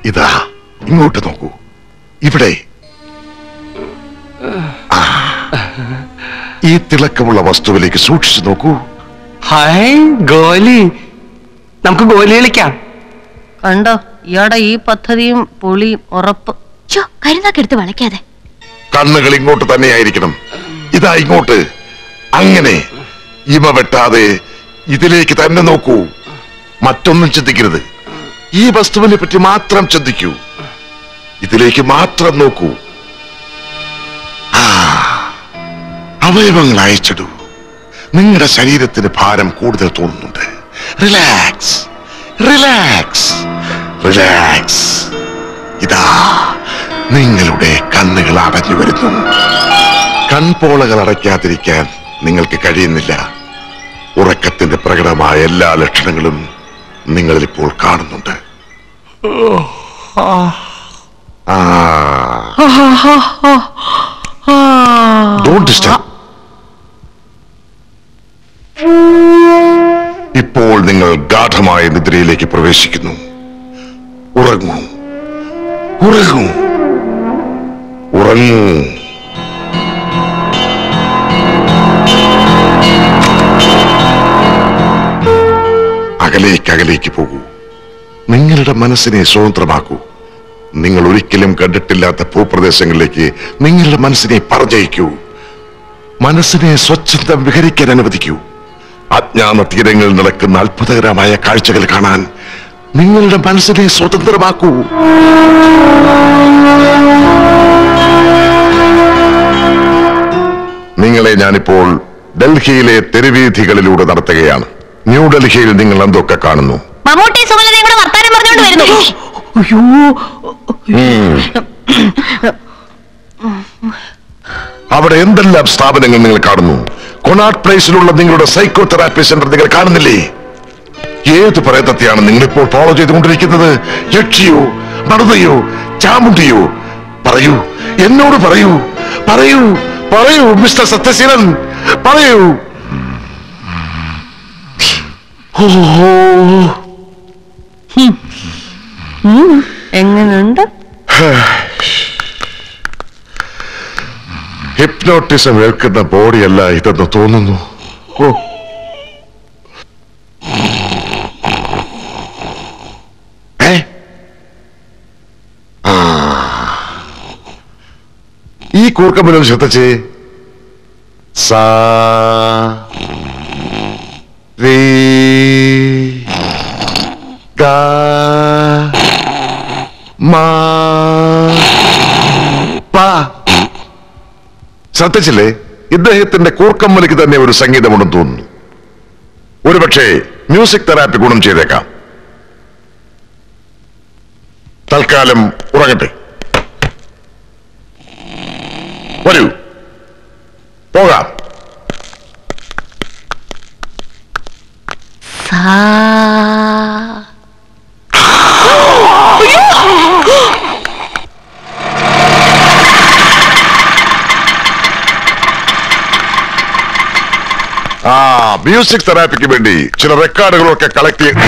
ഇതാ ഇങ്ങോട്ട് നോക്കൂ ഇവിടെ ആ. ഈ തിളക്കമുള്ള വസ്തുവിലേക്ക് സൂക്ഷിച്ചു നോക്കൂ ഹായ് ഗോലി നമുക്ക് ഗോലി കളിക്കാം കണ്ടോ ഇയാടെ ഈ പദ്ധതിയും പൊളിയും ഉറപ്പ് ചോ കരുന്നാക്കെടുത്ത് വളയ്ക്കാതെ കണ്ണുകൾ ഇങ്ങോട്ട് തന്നെയായിരിക്കണം ഇതാ ഇങ്ങോട്ട് അങ്ങനെ ഇമ വെട്ടാതെ ഇതിലേക്ക് തന്നെ നോക്കൂ മറ്റൊന്നും ചിന്തിക്കരുത് ഈ വസ്തുവിനെ പറ്റി മാത്രം ചിന്തിക്കൂ ഇതിലേക്ക് മാത്രം നോക്കൂ ആ, അവയവങ്ങൾ അയച്ചിടൂ നിങ്ങളുടെ ശരീരത്തിന് ഭാരം കൂടുതൽ തോന്നുന്നുണ്ട് റിലാക്സ് റിലാക്സ് റിലാക്സ് ഇതാ നിങ്ങളുടെ കണ്ണുകൾ അടഞ്ഞു വരുന്നു കൺപോളകൾ അടയ്ക്കാതിരിക്കാൻ നിങ്ങൾക്ക് കഴിയുന്നില്ല ഉറക്കത്തിന്റെ പ്രകടമായ എല്ലാ ലക്ഷണങ്ങളും നിങ്ങൾ ഇപ്പോൾ കാണുന്നുണ്ട് ആ ഡോണ്ട് ഡിസ്റ്റർബ് ഇപ്പോൾ നിങ്ങൾ ഗാഠമായ നിദ്രയിലേക്ക് പ്രവേശിക്കുന്നു ഉറങ്ങൂ ഉറങ്ങൂ ഉറങ്ങൂ അകലേക്ക് അകലേക്ക് പോകൂ നിങ്ങളുടെ മനസ്സിനെ സ്വതന്ത്രമാക്കൂ നിങ്ങൾ ഒരിക്കലും കണ്ടിട്ടില്ലാത്ത ഭൂപ്രദേശങ്ങളിലേക്ക് നിങ്ങളുടെ മനസ്സിനെ പറഞ്ഞയക്കൂ മനസ്സിനെ സ്വച്ഛന്തം വിഹരിക്കാൻ അനുവദിക്കൂ അജ്ഞാന തീരങ്ങളിൽ നടക്കുന്ന അത്ഭുതകരമായ കാഴ്ചകൾ കാണാൻ നിങ്ങളുടെ മനസ്സിനെ സ്വതന്ത്രമാക്കൂ നിങ്ങളെ ഞാനിപ്പോൾ ഡൽഹിയിലെ തെരുവീഥികളിലൂടെ നടത്തുകയാണ് ന്യൂഡൽഹിയിൽ നിങ്ങൾ എന്തൊക്കെ കാണുന്നു മമ്മൂട്ടി സുമലതയും കൂടെ വർത്താനം പറഞ്ഞുകൊണ്ട് വരുന്നു അവിടെ എന്തെല്ലാം സ്ഥാപനങ്ങൾ നിങ്ങൾ കാണുന്നു കൊണാട്ട് പ്ലേസിലുള്ള നിങ്ങളുടെ സൈക്കോ തെറാപ്പി സെന്റർ നിങ്ങൾ കാണുന്നില്ലേ ഏത് പ്രയത്നത്തെയാണ് നിങ്ങൾ ഇപ്പോൾ ഫോളോ ചെയ്തുകൊണ്ടിരിക്കുന്നത് യക്ഷിയോ നടന്നയോ ചാമുണ്ടിയോ പറയൂ എന്നോട് പറയൂ പറയൂ പറയൂ മിസ്റ്റർ സത്യശീലൻ പറയൂ ഓഹോ എങ്ങനെയുണ്ട് ഹിപ്നോട്ടിസം ഏൽക്കുന്ന ബോഡിയല്ല ഇതെന്ന് തോന്നുന്നു ഓ ഏ? ആ. ഈ കൂർക്കമ്പലം ശ്രദ്ധിച്ചേ സാ റീ ഗാ മാ പാ ശ്രദ്ധിച്ചില്ലേ ഇദ്ദേഹത്തിന്റെ കൂർക്കമ്മലിക്ക് തന്നെ ഒരു സംഗീതമുണ്ടെന്ന് തോന്നുന്നു ഒരുപക്ഷെ മ്യൂസിക് തെറാപ്പി ഗുണം ചെയ്തേക്കാം തൽക്കാലം ഉറങ്ങട്ടെ വരൂ പോകാം ആ മ്യൂസിക് തെറാപ്പിക്ക് വേണ്ടി ചില റെക്കോർഡുകളൊക്കെ കളക്ട് ചെയ്ത്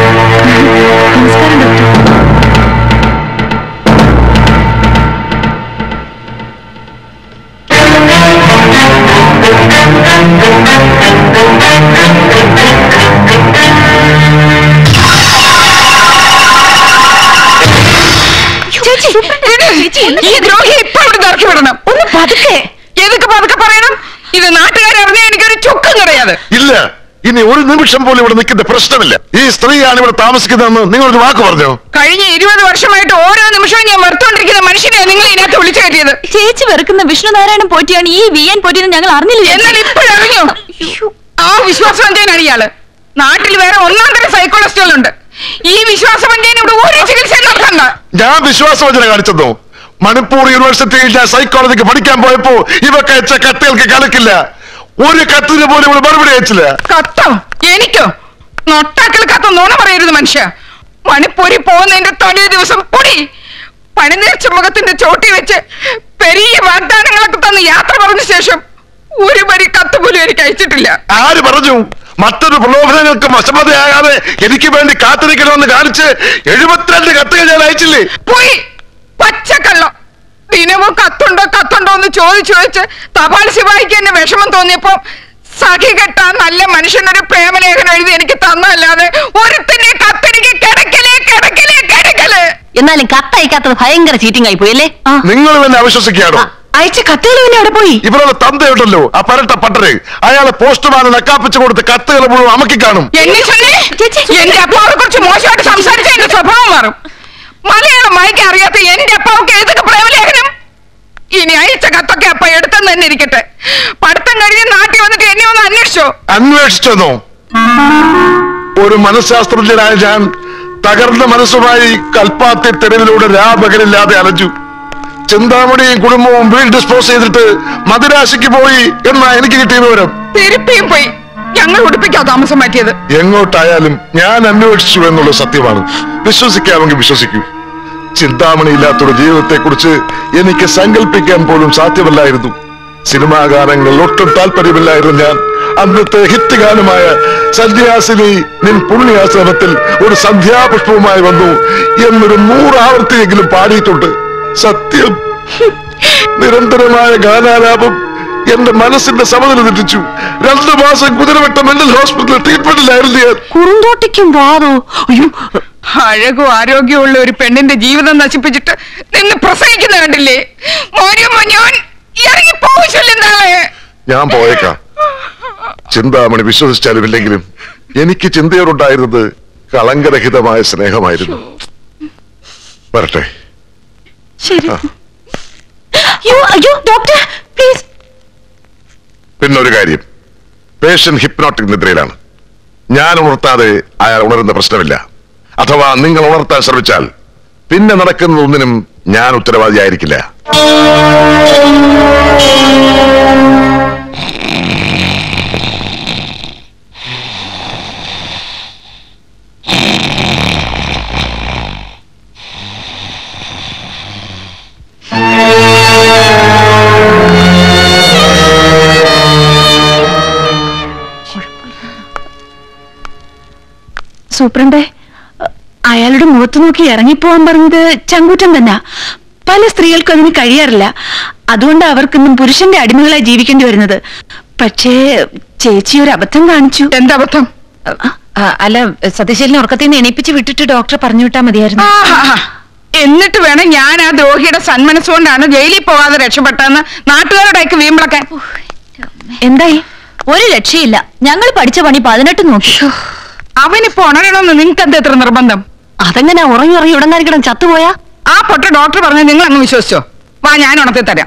ഈ ദ്രോഹി ഇപ്പൊ ഇവിടെ ഇറക്കി വിടണം ഒന്ന് പതുക്കെ ഏതൊക്കെ പതുക്കെ പറയണം ഇത് നാട്ടുകാരറിഞ്ഞ എനിക്കൊരു ചുക്കും കിടയാത് ഇല്ല ഇനി ഒരു നിമിഷം പോലും ഇവിടെ നിൽക്കുന്ന പ്രശ്നമില്ല ഈ സ്ത്രീയാണ് ഇവിടെ താമസിക്കുന്നതെന്ന് നിങ്ങളൊരു വാക്ക് പറഞ്ഞോ കഴിഞ്ഞ ഇരുപത് വർഷമായിട്ട് ഓരോ നിമിഷവും ഞാൻ വെറുത്തോണ്ടിരിക്കുന്ന മനുഷ്യനെ നിങ്ങൾ ഇതിനകത്ത് വിളിച്ചു കയറ്റിയത് ചേച്ചി വെറുക്കുന്ന വിഷ്ണുനാരായണൻ പോറ്റിയാണ് ഈ വി എൻ പോറ്റിയെന്ന് ഞങ്ങൾ അറിഞ്ഞില്ല എന്നാൽ ഇപ്പോഴറിഞ്ഞോ ആ വിശ്വാസവഞ്ചനാണ് ഇയാള് നാട്ടിൽ വേറെ ഒന്നാം തരം സൈക്കോളജിസ്റ്റുകളുണ്ട് ഈ വിശ്വാസവഞ്ചന ഇവിടെ ഒരു ചികിത്സ നടത്തണ്ട ഞാൻ വിശ്വാസവചന കാണിച്ചെന്നോ മണിപ്പൂർ യൂണിവേഴ്സിറ്റിയിൽ ഞാൻ സൈക്കോളജിക്ക് പഠിക്കാൻ പോയപ്പോ ഇവക്ക് അയച്ച കത്തുകൾക്ക് കണക്കില്ല ഒരു കത്തിന് പോലും ഇവിടെ മറുപടി അയച്ചില്ല കത്തോ എനിക്കോ നൊട്ടാക്കൽ കത്തോ നോണ പറയരുത് മനുഷ്യ മണിപ്പൂരി പോകുന്നതിന്റെ തലേ ദിവസം പൊടി പണിനീർച്ച മുഖത്തിന്റെ ചോട്ടി വെച്ച് പെരിയ വാഗ്ദാനങ്ങളൊക്കെ തന്ന് യാത്ര പറഞ്ഞ ശേഷം ഒരു വരി കത്ത് പോലും എനിക്ക് അയച്ചിട്ടില്ല ആര് പറഞ്ഞു മറ്റൊരു പ്രലോഭനങ്ങൾക്ക് വശമതയാകാതെ എനിക്ക് വേണ്ടി കാത്തിരിക്കണമെന്ന് കാണിച്ച് എഴുപത്തിരണ്ട് കത്തുകൾ ഞാൻ അയച്ചില്ലേ പോയി പച്ചക്കള്ളം ദിനവും കത്തുണ്ടോ കത്തുണ്ടോ എന്ന് ചോദിച്ചു ചോദിച്ച് തപാൽ ശിവായിക്ക് എന്നെ വിഷമം തോന്നിയപ്പോ സഖി കെട്ടാൻ നല്ല മനുഷ്യനൊരു പ്രേമലേഖനം എഴുതി എനിക്ക് തന്നല്ലാതെ ഒരുത്തിന്റെ കത്തെനിക്ക് കിടക്കലേ കിടക്കലേ കിടക്കലേ എന്നാലും കത്തയക്കാത്തത് ഭയങ്കര ചീറ്റിംഗ് ആയി പോയി അല്ലേ നിങ്ങൾ എന്നെ അവിശ്വസിക്കുകയാണോ അയച്ച കത്തുകൾ പിന്നെ അവിടെ പോയി ഇവരുടെ തന്തയുണ്ടല്ലോ ആ പരട്ട പട്ടര് അയാളെ പോസ്റ്റ്മാന് നക്കാപ്പിച്ചു കൊടുത്ത് കത്തുകൾ മുഴുവൻ അമക്കി കാണും എന്നെ ചൊല്ലി എന്റെ അപ്പാവിനെ കുറിച്ച് മോശമായിട്ട് സംസാരിച്ച എന്റെ സ്വഭാവം മാറും മലയാളം വായിക്കാൻ അറിയാത്ത എന്റെ അപ്പാവക്ക് ഏതൊക്കെ പ്രേമലേഖനം ഇനി അയച്ച കത്തൊക്കെ അപ്പ എടുത്തെന്ന് തന്നെ ഇരിക്കട്ടെ പഠിത്തം കഴിഞ്ഞ് നാട്ടിൽ വന്നിട്ട് എന്നെ ഒന്ന് അന്വേഷിച്ചോ അന്വേഷിച്ചെന്നോ ഒരു മനഃശാസ്ത്രജ്ഞനായ ഞാൻ തകർന്ന മനസ്സുമായി കൽപ്പാത്തി തെരുവിലൂടെ രാപകലില്ലാതെ അലഞ്ഞു ചിന്താമണിയും കുടുംബവും വീട് ഡിസ്പോസ് ചെയ്തിട്ട് മദിരാശിക്ക് പോയി എന്നാ എനിക്ക് കിട്ടിയ വിവരം തിരുപ്പിയും പോയി ഞങ്ങൾ ഉടുപ്പിക്കാ താമസം മാറ്റിയത് എങ്ങോട്ടായാലും ഞാൻ അന്വേഷിച്ചു എന്നുള്ളത് സത്യമാണ് വിശ്വസിക്കാമെങ്കിൽ വിശ്വസിക്കൂ ചിന്താമണി ഇല്ലാത്തൊരു ജീവിതത്തെ കുറിച്ച് എനിക്ക് സങ്കല്പിക്കാൻ പോലും സാധ്യമല്ലായിരുന്നു സിനിമാ ഗാനങ്ങളിൽ ഒട്ടും താല്പര്യമില്ലായിരുന്നു ഞാൻ അന്നത്തെ ഹിറ്റ് ഗാനമായ സന്ധ്യാസിനി നിൻ പുണ്യാശ്രമത്തിൽ ഒരു സന്ധ്യാപുഷ്പവുമായി വന്നു എന്നൊരു നൂറാവർത്തിയെങ്കിലും പാടിയിട്ടുണ്ട് സത്യം നിരന്തരമായ ഗാനാലാപം എന്റെ മനസ്സിന്റെ സമനില തെറ്റിച്ചു രണ്ടു മാസം കുതിരവട്ട മെന്റൽ ഹോസ്പിറ്റലിൽ ട്രീറ്റ്മെന്റിലായിരുന്നു ഞാൻ കുറുന്തോട്ടിക്കും വാതോ അയ്യോ അഴകും ആരോഗ്യമുള്ള ഒരു പെണ്ണിന്റെ ജീവിതം നശിപ്പിച്ചിട്ട് നിന്ന് പ്രസവിക്കുന്ന കണ്ടില്ലേ മോനെ മോൻ ഇറങ്ങി പോവില്ലേ ഞാൻ പോയേക്കാം ചിന്താമണി വിശ്വസിച്ചാലും ഇല്ലെങ്കിലും എനിക്ക് ചിന്തയോടുണ്ടായിരുന്നത് കളങ്കരഹിതമായ സ്നേഹമായിരുന്നു വരട്ടെ ശരി ആ. അയ്യോ അയ്യോ ഡോക്ടർ പ്ലീസ് പിന്നൊരു കാര്യം പേഷ്യന്റ് ഹിപ്നോട്ടിക് നിദ്രയിലാണ് ഞാൻ ഉണർത്താതെ അയാൾ ഉണരുന്ന പ്രശ്നമില്ല അഥവാ നിങ്ങൾ ഉണർത്താൻ ശ്രമിച്ചാൽ പിന്നെ നടക്കുന്ന ഒന്നിനും ഞാൻ ഉത്തരവാദിയായിരിക്കില്ല സൂപ്രണ്ടേ അയാളുടെ മുഖത്ത് നോക്കി ഇറങ്ങിപ്പോവാൻ പറഞ്ഞത് ചങ്കൂറ്റം തന്നെ പല സ്ത്രീകൾക്കും അതിന് കഴിയാറില്ല അതുകൊണ്ട് അവർക്കിന്നും പുരുഷന്റെ അടിമകളായി ജീവിക്കേണ്ടി വരുന്നത് പക്ഷേ ചേച്ചി ഒരു അബദ്ധം കാണിച്ചു എന്താ അബദ്ധം അല്ല സതീശലിനെ ഉറക്കത്തിൽ നിന്ന് എണീപ്പിച്ച് വിട്ടിട്ട് ഡോക്ടറെ പറഞ്ഞു വിട്ടാ മതിയായിരുന്നു ആഹാ. എന്നിട്ട് വേണം ഞാൻ ആ ദ്രോഹിയുടെ സന്മനസ്സുകൊണ്ടാണ് ജയിലിൽ പോകാതെ രക്ഷപ്പെട്ടെന്ന് നാട്ടുകാരുടെയൊക്കെ വീമ്പിളക്കാൻ എന്തായി ഒരു രക്ഷയില്ല ഞങ്ങൾ പഠിച്ച പണി പതിനെട്ട് നോക്കി അവനിപ്പോ ഉണരണമെന്ന് നിങ്ങൾക്ക് എന്താ എത്ര നിർബന്ധം അതെങ്ങനെ ഉറങ്ങി ഉറങ്ങി ഉടങ്ങാതിരിക്കണം ചത്തുപോയാ ആ പൊട്ട ഡോക്ടർ പറഞ്ഞ നിങ്ങൾ അങ്ങ് വിശ്വസിച്ചോ വാ ഞാൻ ഉണർത്തി തരാം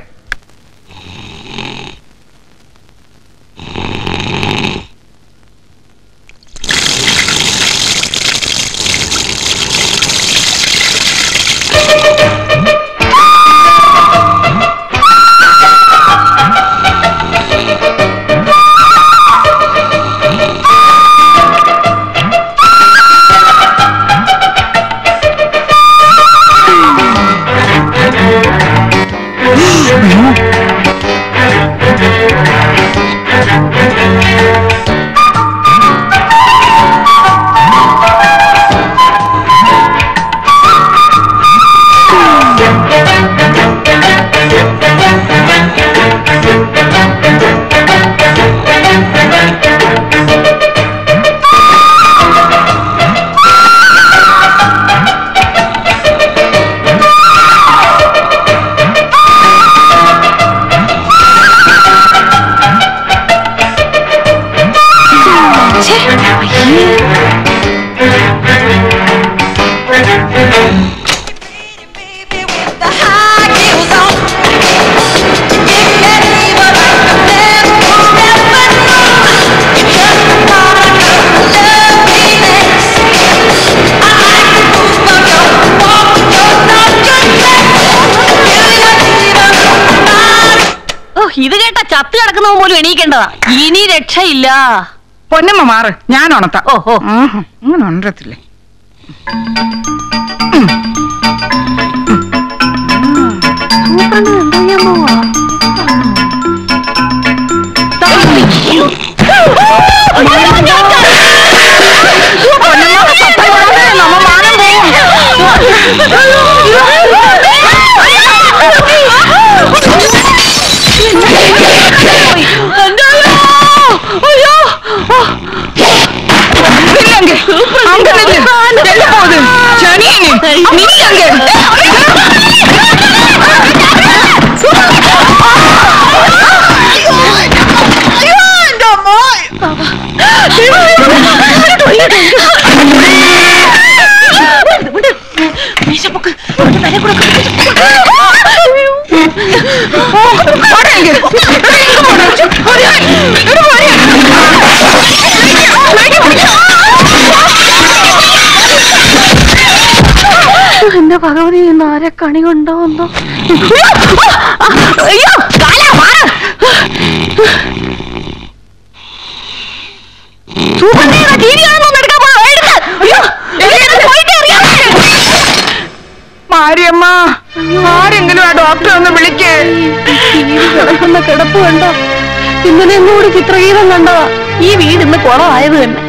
ഓ ഇത് കേട്ട ചത്ത് കിടക്കുന്നവൻ പോലും എണീക്കേണ്ടതാ ഇനി രക്ഷയില്ല പൊന്നമ്മ മാറ് ഞാൻ ഉണർത്താം ഓ, ഓ. ആഹാ, അങ്ങനെ ഉണരത്തില്ലേ അയ്യോ. அங்க அங்க நில்லு எங்க போகுது சனியனே நில்லு அங்க போடா இங்க. இங்க போடா. ஓடியா. இங்க ஓடியா. എന്റെ ഭഗവതി ഇന്ന് ആരെ കണി കൊണ്ടോ എന്തോ അയ്യോ കാലാ മാറ് സൂപ്പർ ടി വി കാണുന്നൊന്നും എടുക്കാൻ പോയോ എടുക്ക് അയ്യോ എവിടെയെങ്കിലും പോയിട്ട് അറിയാമോ മാരിയമ്മ ആരെങ്കിലും ആ ഡോക്ടറെ ഒന്ന് വിളിക്കേ കിടക്കുന്ന കിടപ്പ് കണ്ടോ ഇന്നലെ എന്നോട് ചിത്രഗീതം കണ്ടതാ ഈ വീട് ഇന്ന് കുറവായത് തന്നെ